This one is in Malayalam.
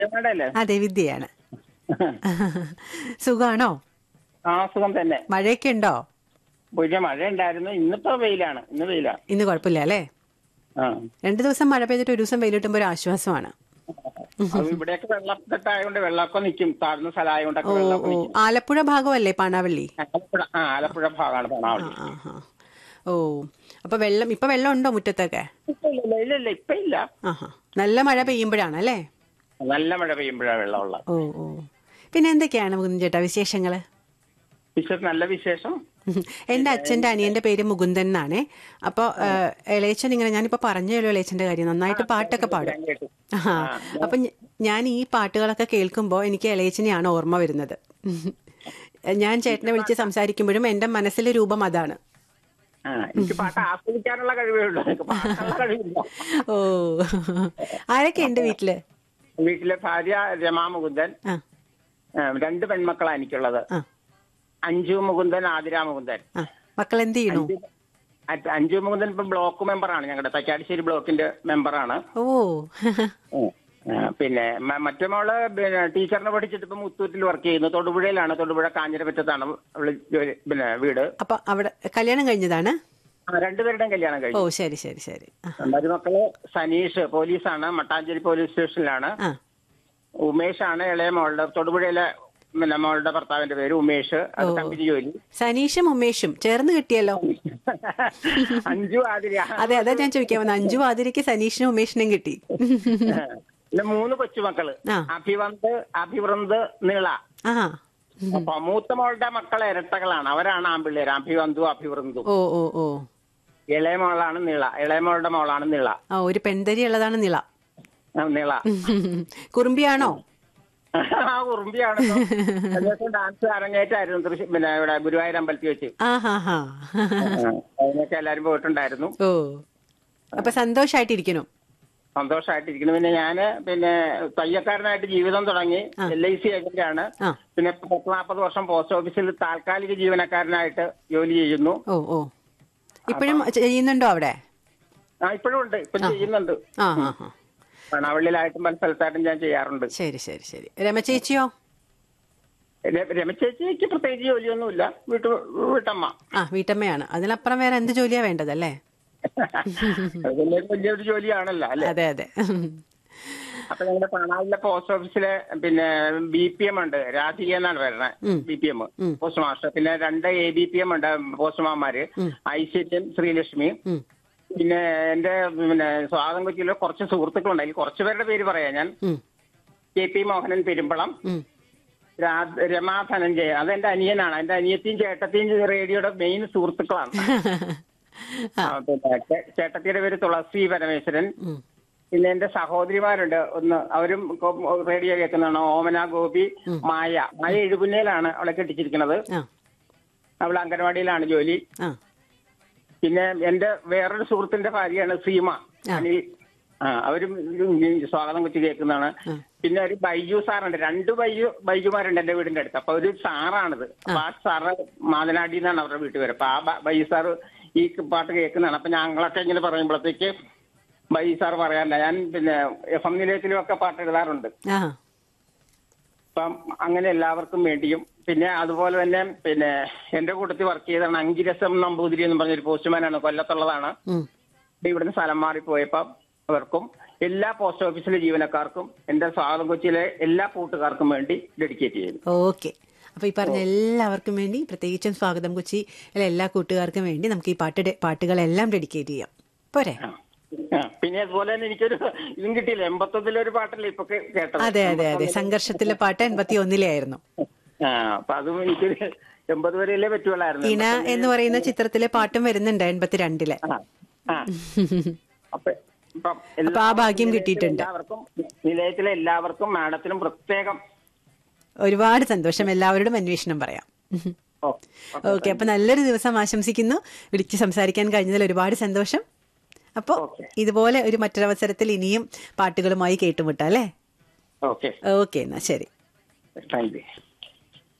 വിദ്യമേടല്ലേ അതെ വിദ്യയാണ് സുഖാണോ ആ സുഖം തന്നെ മഴയൊക്കെ ഉണ്ടോ പുതിയ മഴ ഉണ്ടായിരുന്നു ഇന്നിപ്പോ വെയിലാണ് ഇന്ന് വെയിലാണ് ഇന്ന് കുഴപ്പമില്ല അല്ലേ ആ രണ്ടു ദിവസം മഴ പെയ്തിട്ട് ഒരു ദിവസം വെയിലിട്ടുമ്പോൾ ഒരു ആശ്വാസമാണ് അത് ഇവിടെയൊക്കെ വെള്ളക്കെട്ടായതുകൊണ്ട് വെള്ളമൊക്കെ നിൽക്കും താഴ്ന്ന സ്ഥലമായതുകൊണ്ടൊക്കെ ഓ വെള്ളമൊക്കെ ഓ നിൽക്കും ആലപ്പുഴ ഭാഗമല്ലേ പാണാവള്ളി ആലപ്പുഴ ആ ആലപ്പുഴ ഭാഗമാണ് പണാവളി ആ ആ ഓ അപ്പൊ വെള്ളം ഇപ്പൊ വെള്ളം ഉണ്ടോ മുറ്റത്തൊക്കെ ഇപ്പൊ ഇല്ല ഇല്ല ഇല്ല ഇപ്പൊ ഇല്ല ആഹാ നല്ല മഴ പെയ്യുമ്പോഴാണ് അല്ലേ നല്ല മഴ പെയ്യുമ്പോഴാണ് വെള്ളമുള്ളത് ഓ ഓ പിന്നെ എന്തൊക്കെയാണ് മുകുന്ദൻ ചേട്ടാ വിശേഷങ്ങള് വിശേഷം നല്ല വിശേഷം എന്റെ അച്ഛന്റെ അനിയന്റെ പേര് മുകുന്ദൻ എന്നാണേ അപ്പൊ ഇളയച്ചൻ ഇങ്ങനെ ഞാനിപ്പോ പറഞ്ഞല്ലോ ഇളയച്ചന്റെ കാര്യം നന്നായിട്ട് പാട്ടൊക്കെ പാടും ഞാൻ കേട്ടു ആ അപ്പൊ ഞ- ഞാൻ ഈ പാട്ടുകളൊക്കെ കേൾക്കുമ്പോ എനിക്ക് ഇളയച്ചനെയാണ് ഓർമ്മ വരുന്നത് ഞാൻ ചേട്ടനെ വിളിച്ച് സംസാരിക്കുമ്പോഴും എന്റെ മനസ്സിലെ രൂപം അതാണ് ആ എനിക്ക് പാട്ട് ആസ്വദിക്കാനുള്ള കഴിവേ ഉള്ളൂ എനിക്ക് പാട്ടുള്ള കഴിവില്ല ഓ ആരൊക്കെ ഉണ്ട് വീട്ടില് വീട്ടിലെ ഭാര്യ രമാ മുകുന്ദൻ ആ ആ, രണ്ട് പെൺമക്കളാണ് എനിക്കുള്ളത് ആ അഞ്ജു മുകുന്ദൻ ആതിര മുകുന്ദൻ ആ മക്കൾ എന്ത് ചെയ്യണു അറ്റ് അഞ്ജു മുകുന്ദൻ ഇപ്പം ബ്ലോക്ക് മെമ്പറാണ് ഞങ്ങളുടെ തക്കാടിശ്ശേരി ബ്ലോക്കിന്റെ മെമ്പറാണ് ഓ ആ, പിന്നെ മ- മറ്റേ മോള് പിന്നെ ടീച്ചറിനെ പഠിച്ചിട്ട് ഇപ്പം മുത്തൂറ്റിൽ വർക്ക് ചെയ്യുന്നു തൊടുപുഴയിലാണ് തൊടുപുഴ കാഞ്ഞിരപ്പറ്റത്താണ് അവള് ജോലി പിന്നെ വീട് അപ്പൊ അവിടെ കല്യാണം കഴിഞ്ഞതാണ് ആ, രണ്ടുപേരുടെയും കല്യാണം ഓ കഴിഞ്ഞു ശരി ശരി ശരി ആ, മരുമക്കള് സനീഷ് പോലീസാണ് മട്ടാഞ്ചേരി പോലീസ് സ്റ്റേഷനിലാണ് ആ ഉമേഷാണ് ഇളയ മോളുടെ തൊടുപുഴയിലെ പിന്നെ മോളുടെ ഭർത്താവിന്റെ പേര് ഉമേഷ് അത് കമ്പനി ജോലി സനീഷും ഉമേഷും ചേർന്ന് കിട്ടിയല്ലോ അഞ്ജു ആതിര അതെ അതാ ഞാൻ ചോദിക്കാൻ വന്നത് അഞ്ചു ആതിരയ്ക്ക് സനീഷിനും ഉമേഷിനും കിട്ടി പിന്നെ മൂന്ന് കൊച്ചുമക്കള് ആ. അഭിവന്ത് അഭിവൃന്ത് നീള ആ അപ്പൊ മൂത്ത മോളുടെ മക്കളെ ഇരട്ടകളാണ് അവരാണ് ആൺപിള്ളേർ അഭിവന്തു അഭിവൃന്തു ഓ ഓ ഓ ഇളയ മോളാണ് നീള ഇളയ മോളുടെ മോളാണ് നീള ആ ഒരു പെൺതരി ഉള്ളതാണ് നിള ആ, നീള കുറുമ്പിയാണോ ആ ഉറുമ്പിയാണ് ഡാൻസ് അരങ്ങേറ്റായിരുന്നു തൃശ്ശൂർ പിന്നെ ഇവിടെ ഗുരുവായൂർ അമ്പലത്തിൽ വെച്ച് ആ ഹാ ഹാ ആ, അതിനൊക്കെ എല്ലാരും പോയിട്ടുണ്ടായിരുന്നു ഓ അപ്പൊ സന്തോഷായിട്ടിരിക്കണം സന്തോഷമായിട്ടിരിക്കുന്നു പിന്നെ ഞാന് പിന്നെ തയ്യക്കാരനായിട്ട് ജീവിതം തുടങ്ങി എൽ ഐ സി ഏജന്റാണ് ആ പിന്നെ പത്ത് നാൽപ്പത് വർഷം പോസ്റ്റ് ഓഫീസിൽ താൽക്കാലിക ജീവനക്കാരനായിട്ട് ജോലി ചെയ്യുന്നു ഓ ഓ ഇപ്പോഴും ചെയ്യുന്നുണ്ടോ അവിടെ ആ ഇപ്പോഴും ഉണ്ട് ഇപ്പം ചെയ്യുന്നുണ്ട് ആ ആ ആ പണവള്ളിയിലായിട്ടും പല സ്ഥലത്തായിട്ടും ഞാൻ ചെയ്യാറുണ്ട് ശരി ശരി ശരി രമചേച്ചിയോ ര- രമചേച്ചിക്ക് പ്രത്യേകിച്ച് ജോലിയൊന്നുമില്ല വീട്ടു വീട്ടമ്മ ആ വീട്ടമ്മയാണ് അതിനപ്പുറം വേറെ എന്ത് ജോലിയാ വേണ്ടതല്ലേ അത് വലിയ വലിയൊരു ജോലിയാണല്ലോ അല്ലെ അതെ അതെ അപ്പൊ ഞങ്ങളുടെ പാണാവിലെ പോസ്റ്റ് ഓഫീസിലെ പിന്നെ ബി പി എം ഉണ്ട് രാധിക എന്നാണ് വരുന്നത് B P M post master പിന്നെ രണ്ട് എ ബി പി എം ഉണ്ട് പോസ്റ്റ്മാന്മാര് ഐശ്വര്യം ശ്രീലക്ഷ്മി ഉം. പിന്നെ എന്റെ പിന്നെ സ്വാഗതം കൊച്ചിയിലെ കുറച്ച് സുഹൃത്തുക്കളുണ്ട് അതിൽ കുറച്ച് പേരുടെ പേര് പറയാം ഞാൻ ഉം, കെ പി മോഹനൻ പെരുമ്പളം ഉം. രാ- രമാ ധനഞ്ജയ അതെന്റെ അനിയനാണ് എന്റെ അനിയത്തിയും ചേട്ടത്തിയും റേഡിയോയുടെ മെയിൻ സുഹൃത്തുക്കളാണ് ആ, പിന്നെ ചേ- ചേട്ടത്തിയുടെ പേര് തുളസി പരമേശ്വരൻ ഉം. പിന്നെ എന്റെ സഹോദരിമാരുണ്ട് ഒന്ന് അവരും കൊ- റേഡിയോ കേൾക്കുന്നതാണ് ഓമന ഗോപി മായ മായ എഴുപുന്നയിലാണ് അവളെ കെട്ടിച്ചിരിക്കുന്നത് ആ അവൾ അംഗനവാടിയിലാണ് ജോലി ആ പിന്നെ എന്റെ വേറൊരു സുഹൃത്തിന്റെ ഭാര്യയാണ് സീമ അനിൽ ആ അവരും ഈ സ്വാഗതം കൊച്ചു കേൾക്കുന്നതാണ് പിന്നെ ഒരു ബൈജു സാറുണ്ട് രണ്ട് ബൈജു ബൈജുമാരുണ്ട് എന്റെ വീടിന്റെ അടുത്ത് അപ്പൊ ഒരു സാറാണിത് അപ്പൊ ആ സാറ് മാതനാടി എന്നാണ് അവരുടെ വീട്ടിൽ വരും അപ്പൊ ആ ബ- ബൈജു സാറ് ഈ പാട്ട് കേൾക്കുന്നതാണ് അപ്പൊ ഞങ്ങളൊക്കെ ഇങ്ങനെ പറയുമ്പോഴത്തേക്ക് ബൈജു സാർ പറയാറില്ല ഞാൻ പിന്നെ എഫ് എം നിലയത്തിലും ഒക്കെ പാട്ട് എഴുതാറുണ്ട് ആ അപ്പം അങ്ങനെ എല്ലാവർക്കും വേണ്ടിയും പിന്നെ അതുപോലെ തന്നെ പിന്നെ എന്റെ കൂട്ടത്തിൽ വർക്ക് ചെയ്തതാണ് അങ്കിരസം നമ്പൂതിരി എന്ന് പറഞ്ഞൊരു പോസ്റ്റ്മാനാണ് കൊല്ലത്തുള്ളതാണ് ഉം. ഇവിടുന്ന് സ്ഥലം മാറിപ്പോയപ്പം അവർക്കും എല്ലാ പോസ്റ്റ് ഓഫീസിലെ ജീവനക്കാർക്കും എന്റെ സ്വാഗതം കൊച്ചിയിലെ എല്ലാ കൂട്ടുകാർക്കും വേണ്ടി ഡെഡിക്കേറ്റ് ചെയ്യുന്നു ഓക്കെ അപ്പൊ ഈ പറഞ്ഞ എല്ലാവർക്കും വേണ്ടി പ്രത്യേകിച്ചും സ്വാഗതം കൊച്ചി എല്ലാ കൂട്ടുകാർക്കും വേണ്ടി നമുക്ക് ഈ പാട്ട് ഡെ- പാട്ടുകളെല്ലാം ഡെഡിക്കേറ്റ് ചെയ്യാം പോരെ ആ. ആ, പിന്നെ അതുപോലെ തന്നെ എനിക്കൊരു ഇതും കിട്ടിയില്ല എൺപത്തൊന്നിലെ ഒരു പാട്ടല്ലേ ഇപ്പൊ കേ- കേട്ടത് അതെ അതെ അതെ സംഘർഷത്തിലെ പാട്ട് എൺപത്തി ഒന്നിലെ ആയിരുന്നു ആ അപ്പൊ അതും എനിക്കൊരു എൺപത് വരെയല്ലേ പറ്റുള്ളായിരുന്നു ഇണ എന്ന് പറയുന്ന ചിത്രത്തിലെ പാട്ടും വരുന്നുണ്ട് എൺപത്തിരണ്ടിലെ ആ ആ അപ്പൊ ഇപ്പം അപ്പൊ ആ ഭാഗ്യം കിട്ടിയിട്ടുണ്ട്. എല്ലാവർക്കും നിലയത്തിലെ എല്ലാവർക്കും മാഡത്തിനും പ്രത്യേകം ഒരുപാട് സന്തോഷം എല്ലാവരോടും അന്വേഷണം പറയാം ഓ, ഓക്കെ അപ്പൊ നല്ലൊരു ദിവസം ആശംസിക്കുന്നു വിളിച്ച് സംസാരിക്കാൻ കഴിഞ്ഞതിൽ ഒരുപാട് സന്തോഷം അപ്പോൾ ഓക്കെ. ഇതുപോലെ ഒരു മറ്റൊരവസരത്തിൽ ഇനിയും പാട്ടുകളുമായി കേട്ടുമുട്ടാം അല്ലേ ഓക്കെ ഓക്കെ എന്നാ ശരി താങ്ക് യു